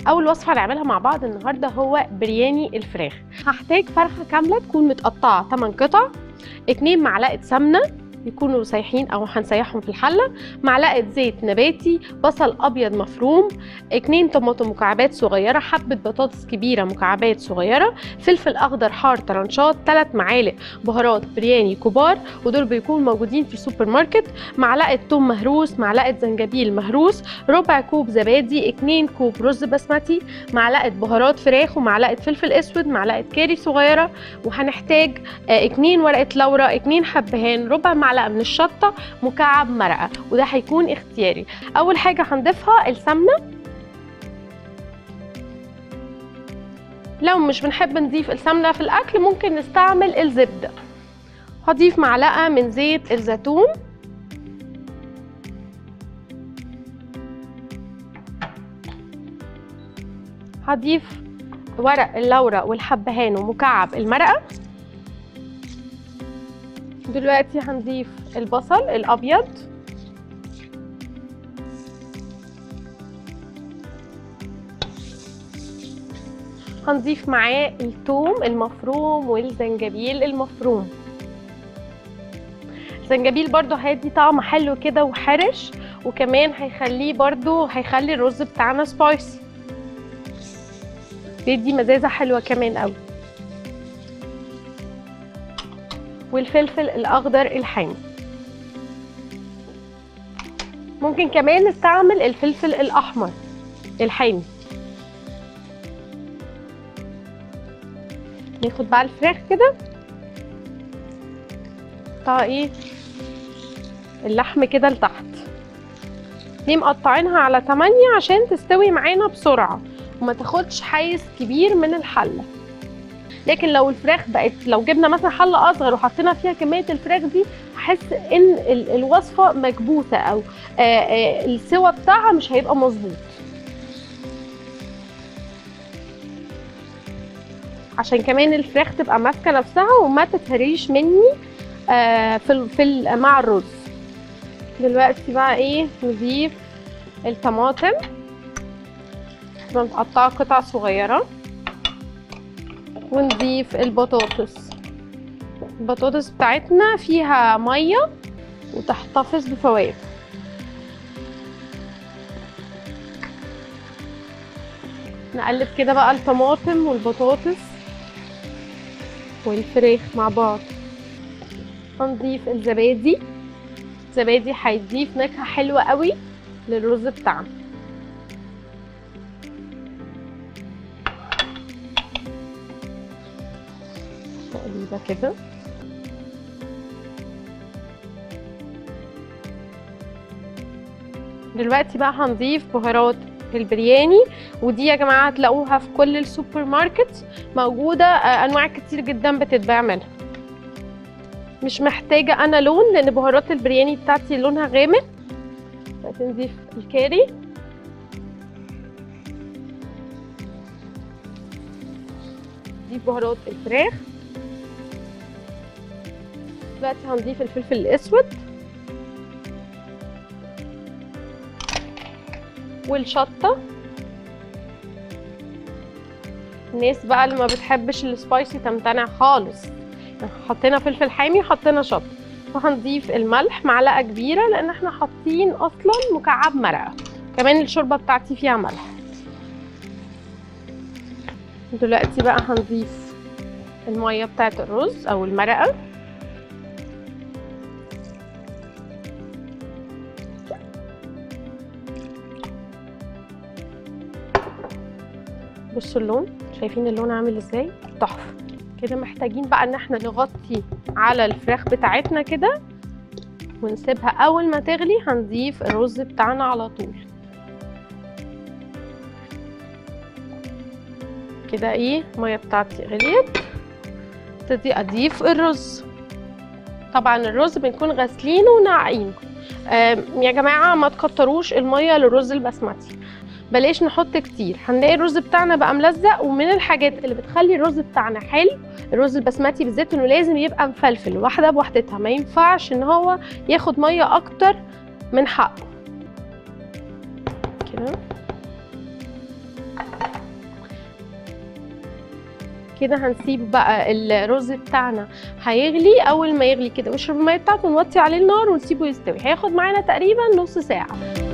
اول وصفه هنعملها مع بعض النهارده هو برياني الفراخ هحتاج فرخه كامله تكون متقطعه 8 قطع 2 معلقه سمنه يكونوا سايحين او هنسيحهم في الحله معلقه زيت نباتي بصل ابيض مفروم 2 طماطم مكعبات صغيره حبه بطاطس كبيره مكعبات صغيره فلفل اخضر حار طرنشات 3 معالق بهارات برياني كبار ودول بيكونوا موجودين في السوبر ماركت معلقه ثوم مهروس معلقه زنجبيل مهروس ربع كوب زبادي 2 كوب رز بسمتي معلقه بهارات فراخ ومعلقه فلفل اسود معلقه كاري صغيره وهنحتاج 2 ورقه لورا 2 حبهان ربع معلقه من الشطه مكعب مرقه وده هيكون اختياري اول حاجه هنضيفها السمنه لو مش بنحب نضيف السمنه في الاكل ممكن نستعمل الزبده هضيف معلقه من زيت الزيتون هضيف ورق اللورة والحبهان ومكعب المرقة دلوقتي هنضيف البصل الأبيض هنضيف معاه الثوم المفروم والزنجبيل المفروم الزنجبيل برضو هيدي طعم حلو كده وحرش وكمان هيخليه برضو هيخلي الرز بتاعنا سبايسي بيدي مزازه حلوه كمان قوي والفلفل الاخضر الحامي ممكن كمان نستعمل الفلفل الاحمر الحامي ناخد بقى الفراخ كده نحطها ايه اللحم كده لتحت دي مقطعينها على 8 عشان تستوي معانا بسرعه وما تاخدش حيز كبير من الحله لكن لو الفراخ بقت لو جبنا مثلا حله اصغر وحطينا فيها كميه الفراخ دي هحس ان الوصفه مكبوته او السوى بتاعها مش هيبقى مظبوط عشان كمان الفراخ تبقى ماسكه نفسها وما تتهريش مني في في مع الرز دلوقتي بقى ايه نضيف الطماطم متقطعه قطع صغيره ونضيف البطاطس البطاطس بتاعتنا فيها ميه وتحتفظ بفوائد نقلب كده بقى الطماطم والبطاطس والفراخ مع بعض هنضيف الزبادي الزبادي هيضيف نكهه حلوه قوي للرز بتاعنا تقليبه كده دلوقتي بقى هنضيف بهارات البرياني ودي يا جماعه هتلاقوها في كل السوبر ماركت موجوده انواع كتير جدا بتتباع منها مش محتاجه انا لون لان بهارات البرياني بتاعتي لونها غامق نضيف الكاري نضيف بهارات الفراخ دلوقتي هنضيف الفلفل الاسود والشطه الناس بقى اللي ما بتحبش السبايسي تمتنع خالص حطينا فلفل حامي وحطينا شطه وهنضيف الملح معلقه كبيره لان احنا حاطين اصلا مكعب مرقه كمان الشوربه بتاعتي فيها ملح دلوقتي بقى هنضيف الميه بتاعت الرز او المرقه بصوا اللون شايفين اللون عامل ازاي تحفه كده محتاجين بقى ان احنا نغطي على الفراخ بتاعتنا كده ونسيبها اول ما تغلي هنضيف الرز بتاعنا على طول كده ايه الميه بتاعتي غليت ابتدي اضيف الرز طبعا الرز بنكون غاسلينه وناقعينه يا جماعه ما تكتروش الميه للرز البسمتي بلاش نحط كتير هنلاقي الرز بتاعنا بقى ملزق ومن الحاجات اللي بتخلي الرز بتاعنا حلو الرز البسمتي بالذات انه لازم يبقى مفلفل واحده بوحدتها ما ينفعش ان هو ياخد ميه اكتر من حقه كده كده هنسيب بقى الرز بتاعنا هيغلي اول ما يغلي كده ويشرب الميه بتاعته نوطي عليه النار ونسيبه يستوي هياخد معانا تقريبا نص ساعه